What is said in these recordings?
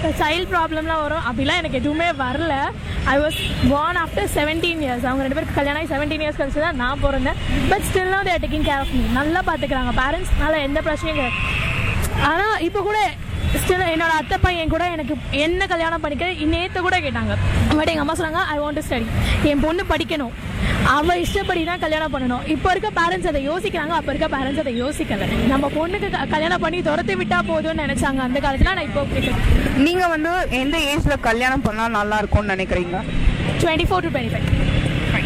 Child ப்ராப்ளம்லாம் வரும் அப்படிலாம் எனக்கு எதுவுமே வரல I was born after seventeen years அவங்க ரெண்டு பேருக்கு கல்யாணம் ஆகி செவன்டீன் இயர்ஸ் கழிச்சு தான் நான் பிறந்தேன் but still they're taking care of me நல்லா பார்த்துக்கிறாங்க பேரண்ட்ஸ்னால எந்த பிரச்சனையும் கிடையாது ஆனால் இப்போ கூட ஸ்டில் என்னோட அத்தை பையன் கூட எனக்கு என்ன கல்யாணம் பண்ணிக்க நேற்று கூட கேட்டாங்க பட் எங்கள் அம்மா சொன்னாங்க ஐ வாண்ட் டு ஸ்டடி என் பொண்ணு படிக்கணும் அவள் இஷ்டப்படி தான் கல்யாணம் பண்ணணும் இப்போ இருக்க பேரண்ட்ஸ் அதை யோசிக்கிறாங்க அப்போ இருக்க பேரண்ட்ஸ் அதை யோசிக்கல நம்ம பொண்ணுக்கு க- கல்யாணம் பண்ணி துரத்தி விட்டா போதும்னு நினைச்சாங்க அந்த காலத்தில் நான் இப்போ கேட்டேன் நீங்க வந்து எந்த ஏஜ்ல கல்யாணம் பண்ணா நல்லா இருக்கும்னு நினைக்கிறீங்க twenty four to twenty five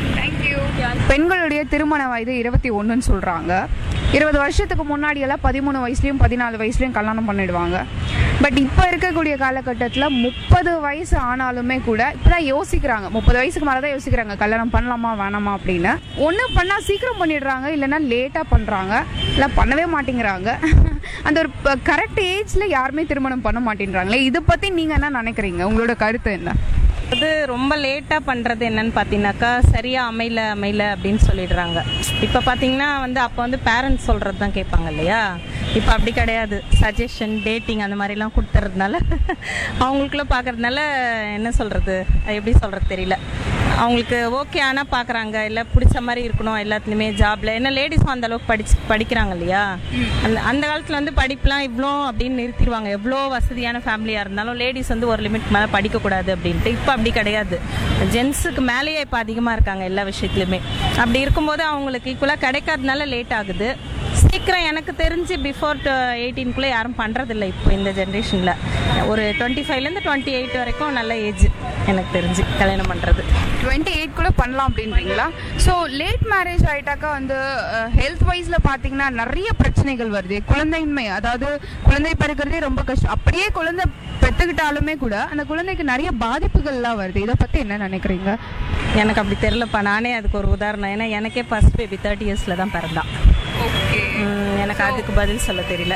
பெண்களுடைய திருமண வயது இருபத்தி ஒன்றுன்னு சொல்றாங்க இருபது வருஷத்துக்கு முன்னாடி எல்லாம் பதிமூணு வயசுலயும் பதினாலு வயசுலயும் கல்யாணம் பண்ணிடுவாங்க பட் இப்போ இருக்கக்கூடிய காலகட்டத்தில் முப்பது வயசு ஆனாலுமே கூட இப்போதான் யோசிக்கிறாங்க முப்பது வயசுக்கு மேலே தான் யோசிக்கிறாங்க கல்யாணம் பண்ணலாமா வேணாமா அப்படின்னு ஒன்று பண்ணால் சீக்கிரம் பண்ணிடுறாங்க இல்லைன்னா லேட்டாக பண்ணுறாங்க இல்லை பண்ணவே மாட்டேங்கிறாங்க அந்த ஒரு கரெக்ட் ஏஜ்ல யாருமே திருமணம் பண்ண மாட்டேன்றாங்களே இதை பற்றி நீங்கள் என்ன நினைக்கிறீங்க உங்களோட கருத்து என்ன அது ரொம்ப லேட்டாக பண்ணுறது என்னன்னு பார்த்தீங்கன்னாக்கா சரியாக அமையல அமையல அப்படின்னு சொல்லிடுறாங்க இப்போ பார்த்தீங்கன்னா வந்து அப்போ வந்து பேரண்ட்ஸ் சொல்கிறது தான் கேட்பாங்க இல்லையா இப்போ அப்படி கிடையாது சஜஷன் டேட்டிங் அந்த மாதிரிலாம் கொடுத்துறதுனால அவங்களுக்குள்ள பார்க்கறதுனால என்ன சொல்கிறது எப்படி சொல்கிறது தெரியல அவங்களுக்கு ஓகே ஆனால் பார்க்குறாங்க இல்லை பிடிச்ச மாதிரி இருக்கணும் எல்லாத்துலேயுமே ஜாப்ல ஏன்னா லேடிஸும் அந்த அளவுக்கு படிச்சு படிக்கிறாங்க இல்லையா அந்த அந்த காலத்தில் வந்து படிப்புலாம் இவ்வளோ அப்படின்னு நிறுத்திடுவாங்க எவ்வளோ வசதியான ஃபேமிலியாக இருந்தாலும் லேடிஸ் வந்து ஒரு லிமிட் மேலே படிக்கக்கூடாது அப்படின்ட்டு இப்போ அப்படி கிடையாது ஜென்ஸுக்கு மேலேயே இப்போ அதிகமாக இருக்காங்க எல்லா விஷயத்துலையுமே அப்படி இருக்கும்போது அவங்களுக்கு ஈக்குவலாக கிடைக்காதனால லேட் ஆகுது சீக்கிரம் எனக்கு தெரிஞ்சு பிஃபோர் எயிட்டீன்குள்ளே யாரும் பண்ணுறதில்ல இப்போ இந்த ஜென்ரேஷனில் ஒரு டுவெண்ட்டி ஃபைவ்லேருந்து டுவெண்ட்டி எயிட் வரைக்கும் நல்ல ஏஜ் எனக்கு தெரிஞ்சு கல்யாணம் பண்ணுறது டுவெண்ட்டி எயிட் கூட பண்ணலாம் அப்படின்றீங்களா ஸோ லேட் மேரேஜ் ஆயிட்டாக்கா வந்து ஹெல்த் வைஸ்ல பார்த்தீங்கன்னா நிறைய பிரச்சனைகள் வருது குழந்தையின்மை அதாவது குழந்தை பிறக்கிறதே ரொம்ப கஷ்டம் அப்படியே குழந்தை பெற்றுக்கிட்டாலுமே கூட அந்த குழந்தைக்கு நிறைய பாதிப்புகள்லாம் வருது இதை பத்தி என்ன நினைக்கிறீங்க எனக்கு அப்படி தெரிலப்பா நானே அதுக்கு ஒரு உதாரணம் ஏன்னா எனக்கே ஃபர்ஸ்ட் பேபி தேர்ட்டி இயர்ஸில் தான் பிறந்தான் ஓகே உம், எனக்கு அதுக்கு பதில் சொல்ல தெரியல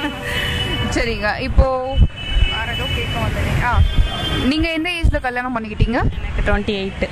சரிங்க இப்போ வேற ஏதோ கேட்க வந்தேனே. ஆ நீங்க எந்த ஏஜ்ல கல்யாணம் பண்ணிக்கிட்டீங்க எனக்கு டுவெண்ட்டி எயிட்டு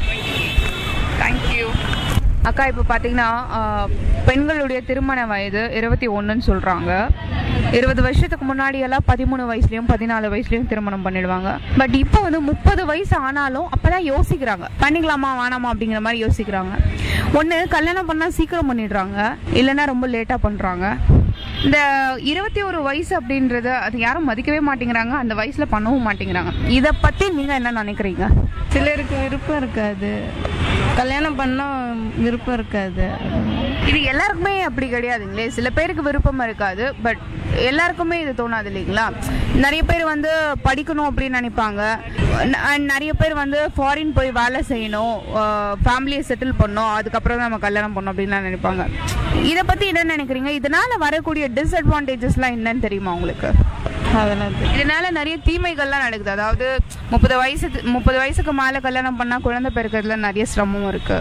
தேங்க்யூ அக்கா இப்போ பார்த்தீங்கன்னா ஆஹ், பெண்களுடைய திருமண வயது இருபத்தி ஒன்றுன்னு சொல்கிறாங்க இருபது வருஷத்துக்கு முன்னாடி எல்லாம் பதிமூணு வயசுலயும் பதினாலு வயசுலயும் திருமணம் பண்ணிடுவாங்க பட் இப்போ வந்து முப்பது வயசு ஆனாலும் அப்பதான் யோசிக்கிறாங்க பண்ணிக்கலாமா வேணாமா அப்படிங்கிற மாதிரி யோசிக்கிறாங்க ஒன்று கல்யாணம் பண்ணால் சீக்கிரம் பண்ணிடுறாங்க இல்லைன்னா ரொம்ப லேட்டாக பண்ணுறாங்க இந்த இருபத்தி ஒரு வயசு அப்படின்றத அது யாரும் மதிக்கவே மாட்டேங்கிறாங்க அந்த வயசுல பண்ணவும் மாட்டேங்கிறாங்க இதை பத்தி நீங்க என்ன நினைக்கிறீங்க சிலருக்கு விருப்பம் இருக்காது கல்யாணம் பண்ணா விருப்பம் இருக்காது இது எல்லாருக்குமே அப்படி கிடையாதுங்களே சில பேருக்கு விருப்பம் இருக்காது பட் எல்லாருக்குமே இது தோணாது இல்லைங்களா நிறைய பேர் வந்து படிக்கணும் அப்படின்னு நினைப்பாங்க ந- and நிறைய பேர் வந்து ஃபாரின் போய் வேலை செய்யணும் ஃபேமிலியை செட்டில் பண்ணணும் அதுக்கப்புறம் தான் நம்ம கல்யாணம் பண்ணணும் அப்படின்லாம் நினைப்பாங்க இதை பத்தி என்ன நினைக்கிறீங்க இதனால வரக்கூடிய டிஸ்அட்வான்டேஜஸ்லாம் என்னன்னு தெரியுமா உங்களுக்கு அதெல்லாம் தெ- இதனால நிறைய தீமைகள்லாம் நடக்குது அதாவது முப்பது வயசு முப்பது வயசுக்கு மேல கல்யாணம் பண்ணா குழந்தை பிறக்கிறதுல நிறைய சிரமம் இருக்கு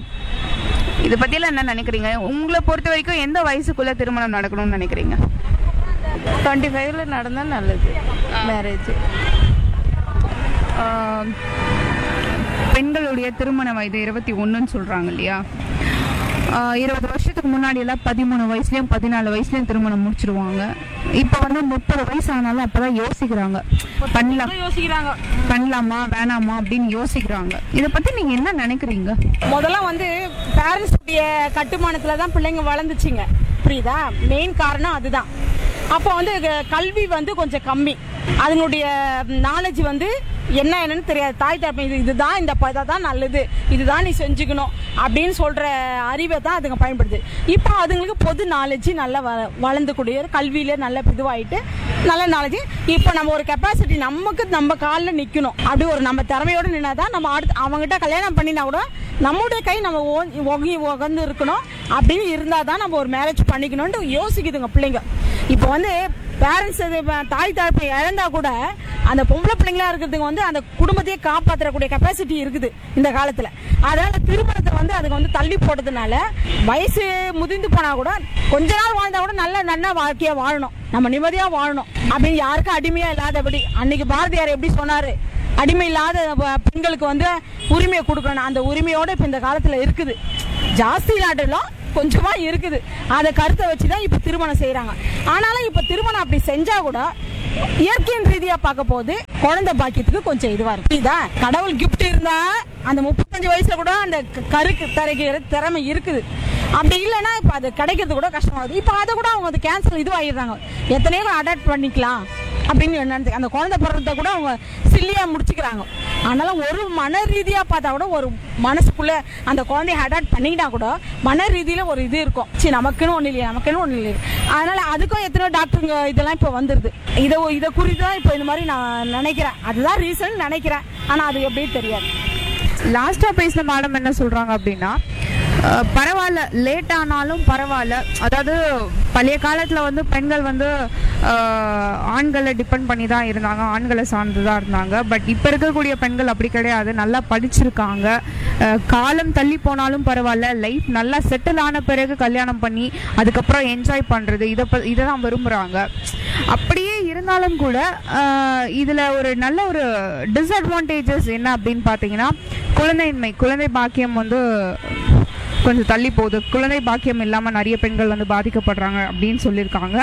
இதை பத்தியெல்லாம் என்ன நினைக்கிறீங்க உங்களை பொறுத்த வரைக்கும் எந்த வயசுக்குள்ள திருமணம் நடக்கணும்னு நினைக்கிறீங்க டுவெண்ட்டி ஃபைவ்ல நடந்தால் நல்லது மேரேஜ் ஆஹ், பெண்களுடைய திருமண வயது இருபத்தி ஒன்றுன்னு சொல்றாங்க இல்லையா ஆஹ், இருபது வருஷத்துக்கு முன்னாடி எல்லாம் பதிமூணு வயசுலயும் பதினாலு வயசுலயும் திருமணம் முடிச்சிருவாங்க இப்போ வந்து முப்பது வயசு ஆனாலும் அப்பதான் யோசிக்கிறாங்க பண்ணலாம் யோசிக்கிறாங்க பண்ணலாமா வேணாமா அப்படின்னு யோசிக்கிறாங்க இதை பத்தி நீங்க என்ன நினைக்கிறீங்க முதல்ல வந்து பேரண்ட்ஸ் உடைய கட்டுமானத்துல தான் பிள்ளைங்க வளர்ந்துச்சுங்க புரியுதா மெயின் காரணம் அதுதான் அப்போ வந்து க- கல்வி வந்து கொஞ்சம் கம்மி அதுங்களுடைய நாலேஜ் வந்து என்ன என்னன்னு தெரியாது தாய் தரப்பு இது இதுதான் இந்த பதை தான் நல்லது இதுதான் நீ செஞ்சுக்கணும் அப்படின்னு சொல்ற அறிவை தான் அதுங்க பயன்படுது இப்போ அதுங்களுக்கு பொது நாலேஜ் நல்லா வ வளர்ந்துக்கூடிய கல்வியில நல்ல இதுவாயிட்டு நல்ல நாலேஜ் இப்போ நம்ம ஒரு கெப்பாசிட்டி நமக்கு நம்ம காலில் நிற்கணும் அப்படி ஒரு நம்ம திறமையோட நின்னா தான் நம்ம அடுத்து அவங்ககிட்ட கல்யாணம் பண்ணினா கூட நம்முடைய கை நம்ம ஓ- ஒகி உகந்து இருக்கணும் அப்படின்னு இருந்தால் தான் நம்ம ஒரு மேரேஜ் பண்ணிக்கணும்னு யோசிக்குதுங்க பிள்ளைங்க இப்போ வந்து பேரண்ட்ஸ் தாய் தரப்பு இழந்தா கூட அந்த பொம்பளை பிள்ளைங்களா இருக்கிறதுக்கு வந்து அந்த குடும்பத்தையே காப்பாற்றக்கூடிய கெப்பாசிட்டி இருக்குது இந்த காலத்துல அதனால திருமணத்தை வந்து அதுக்கு வந்து தள்ளி போட்டதுனால வயசு முதிர்ந்து போனா கூட கொஞ்ச நாள் வாழ்ந்தா கூட நல்ல நல்ல வாழ்க்கையா வாழணும் நம்ம நிம்மதியா வாழணும் அப்படின்னு யாருக்கும் அடிமையா இல்லாதபடி அன்னைக்கு பாரதியார் எப்படி சொன்னாரு அடிமை இல்லாத வ- பெண்களுக்கு வந்து உரிமையை கொடுக்கணும் அந்த உரிமையோட இப்ப இந்த காலத்துல இருக்குது ஜாஸ்தி நாட்டிலும் கொஞ்சமா இருக்குது அதை கருத்தை வச்சு தான் இப்போ திருமணம் செய்றாங்க ஆனாலும் இப்போ திருமணம் அப்படி செஞ்சா கூட இயற்கையின் ரீதியா பார்க்க போது குழந்தை பாக்கியத்துக்கு கொஞ்சம் இதுவா இருக்கு புரியுதா கடவுள் gift இருந்தா அந்த முப்பத்தஞ்சு வயசுல கூட அந்த க- கருக்கு தரைக்கிற திறமை இருக்குது அப்படி இல்லைன்னா இப்போ அது கிடைக்கிறது கூட கஷ்டமாகுது இப்போ அதை கூட அவங்க அது கேன்சல் இதுவாகிடுறாங்க எத்தனையோ அடாப்ட் பண்ணிக்கலாம் அப்படின்னு நினைச்சு அந்த குழந்தை பிறந்த கூட அவங்க சில்லியா முடிச்சுக்கிறாங்க அதனால ஒரு மன ரீதியா பார்த்தா கூட ஒரு மனசுக்குள்ள அந்த குழந்தைய அடாப்ட் பண்ணிக்கிட்டா கூட மன ரீதியில ஒரு இது இருக்கும் சரி நமக்குன்னு ஒண்ணு இல்லையா நமக்குன்னு ஒண்ணு இல்லையா அதனால அதுக்கும் எத்தனையோ டாக்டருங்க இதெல்லாம் இப்போ வந்துருது இதை இதை குறித்து தான் இப்போ இந்த மாதிரி நான் நினைக்கிறேன் அதுதான் ரீசன் நினைக்கிறேன் ஆனா அது எப்படி தெரியாது லாஸ்டா பேசின மேடம் என்ன சொல்றாங்க அப்படின்னா அஹ், பரவாயில்ல லேட் ஆனாலும் பரவாயில்ல அதாவது பழைய காலத்துல வந்து பெண்கள் வந்து அஹ், ஆண்களை டிபெண்ட் பண்ணி தான் இருந்தாங்க ஆண்களை சார்ந்து தான் இருந்தாங்க பட் இப்போ இருக்கக்கூடிய பெண்கள் அப்படி கிடையாது நல்லா படிச்சிருக்காங்க அஹ், காலம் தள்ளி போனாலும் பரவாயில்ல லைஃப் நல்லா செட்டில் ஆன பிறகு கல்யாணம் பண்ணி அதுக்கப்புறம் என்ஜாய் பண்றது இதை ப இதை தான் விரும்புறாங்க அப்படியே இருந்தாலும் கூட ஆஹ், இதுல ஒரு நல்ல ஒரு டிஸ்அட்வான்டேஜஸ் என்ன அப்படின்னு பார்த்தீங்கன்னா குழந்தையின்மை குழந்தை பாக்கியம் வந்து கொஞ்சம் தள்ளி போகுது குழந்தை பாக்கியம் இல்லாமல் நிறைய பெண்கள் வந்து பாதிக்கப்படுறாங்க அப்படின்னு சொல்லியிருக்காங்க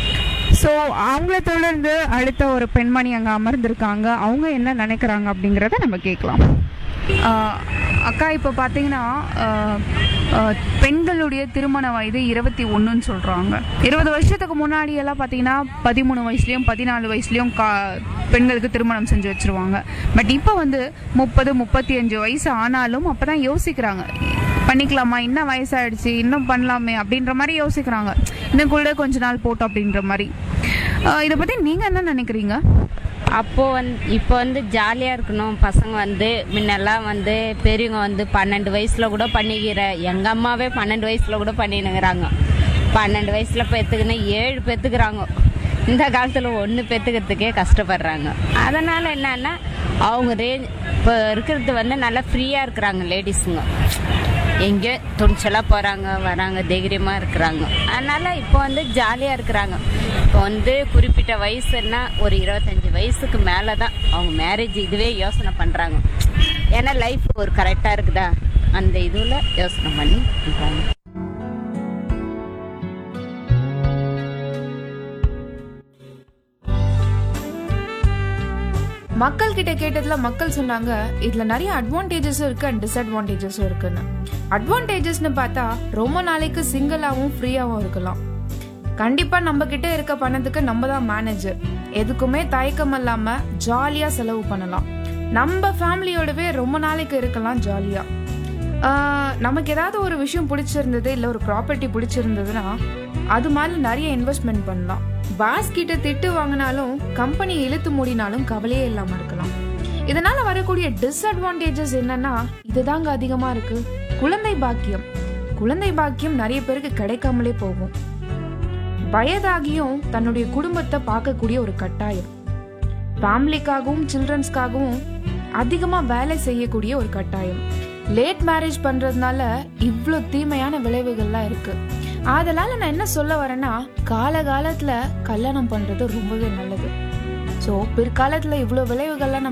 ஸோ அவங்கள தொடர்ந்து அடுத்த ஒரு பெண்மணி அங்கே அமர்ந்திருக்காங்க அவங்க என்ன நினைக்கிறாங்க அப்படிங்கிறத நம்ம கேட்கலாம் ஆஹ், அக்கா இப்போ பார்த்தீங்கன்னா ஆஹ், ஆஹ், பெண்களுடைய திருமண வயது இருபத்தி ஒன்றுன்னு சொல்கிறாங்க இருபது வருஷத்துக்கு முன்னாடி எல்லாம் பார்த்தீங்கன்னா பதிமூணு வயசுலேயும் பதினாலு வயசுலேயும் கா பெண்களுக்கு திருமணம் செஞ்சு வச்சிருவாங்க பட் இப்போ வந்து முப்பது முப்பத்தி அஞ்சு வயசு ஆனாலும் அப்போ தான் யோசிக்கிறாங்க பண்ணிக்கலாமா இன்னும் வயசாயிடுச்சு இன்னும் பண்ணலாமே அப்படின்ற மாதிரி யோசிக்கிறாங்க இன்னும் கூட கொஞ்ச நாள் போட்டோம் அப்படின்ற மாதிரி ஆஹ், இதை பற்றி நீங்கள் என்ன நினைக்கிறீங்க அப்போ வந்து இப்போ வந்து ஜாலியாக இருக்கணும் பசங்க வந்து முன்னெல்லாம் வந்து பெரியவங்க வந்து பன்னெண்டு வயசில் கூட பண்ணிக்கிற எங்கள் அம்மாவே பன்னெண்டு வயசில் கூட பண்ணினுங்கிறாங்க பன்னெண்டு வயசில் பெற்றுக்குன்னு ஏழு பெற்றுக்கிறாங்க இந்த காலத்தில் ஒன்று பெற்றுக்கிறதுக்கே கஷ்டப்படுறாங்க அதனால் என்னன்னா அவங்க ரேஞ்ச் இப்போ இருக்கிறது வந்து நல்லா ஃப்ரீயாக இருக்கிறாங்க லேடிஸுங்க எங்கே துணிச்சலாக போகிறாங்க வராங்க தைரியமாக இருக்கிறாங்க அதனால் இப்போ வந்து ஜாலியாக இருக்கிறாங்க இப்போ வந்து குறிப்பிட்ட வயசுன்னா ஒரு இருபத்தஞ்சி வயசுக்கு மேலே தான் அவங்க மேரேஜ் இதுவே யோசனை பண்ணுறாங்க ஏன்னா லைஃப் ஒரு கரெக்டாக இருக்குதா அந்த இதுவில் யோசனை பண்ணி பண்ணுறாங்க மக்கள் கிட்ட கேட்டதுல மக்கள் சொன்னாங்க இதுல நிறைய அட்வான்டேஜஸும் இருக்கு அண்ட் டிஸ்அட்வான்டேஜஸும் இருக்குன்னு அட்வான்டேஜஸ்னு பார்த்தா ரொம்ப நாளைக்கு சிங்கிளாவும் ஃப்ரீயாவும் இருக்கலாம் கண்டிப்பா நம்ம கிட்ட இருக்க பணத்துக்கு நம்ம தான் மேனேஜர் எதுக்குமே தயக்கம் இல்லாம ஜாலியா செலவு பண்ணலாம் நம்ம ஃபேமிலியோடவே ரொம்ப நாளைக்கு இருக்கலாம் ஜாலியா ஆஹ், நமக்கு ஏதாவது ஒரு விஷயம் பிடிச்சிருந்தது இல்ல ஒரு ப்ராப்பர்ட்டி பிடிச்சிருந்ததுன்னா அது மாதிரி நிறைய இன்வெஸ்ட்மெண்ட் பண்ணலாம் பாஸ் கிட்ட திட்டு வாங்கினாலும் கம்பெனி இழுத்து மூடினாலும் கவலையே இல்லாம இருக்கலாம் இதனால வரக்கூடிய டிஸ்அட்வான்டேஜஸ் என்னன்னா இதுதாங்க அதிகமா இருக்கு குழந்தை பாக்கியம் குழந்தை பாக்கியம் நிறைய பேருக்கு கிடைக்காமலே போகும் வயதாகியும் தன்னுடைய குடும்பத்தை பார்க்கக்கூடிய ஒரு கட்டாயம் ஃபேமிலிக்காகவும் சில்ட்ரன்ஸ்க்காகவும் அதிகமா வேலை செய்யக்கூடிய ஒரு கட்டாயம் லேட் மேரேஜ் பண்றதுனால இவ்வளோ தீமையான விளைவுகள்லாம் இருக்கு அதனால நான் என்ன சொல்ல வரேன்னா காலகாலத்துல கல்யாணம் பண்றது ரொம்பவே நல்லது ஸோ பிற்காலத்துல இவ்வளோ விளைவுகள்லாம் நம்ம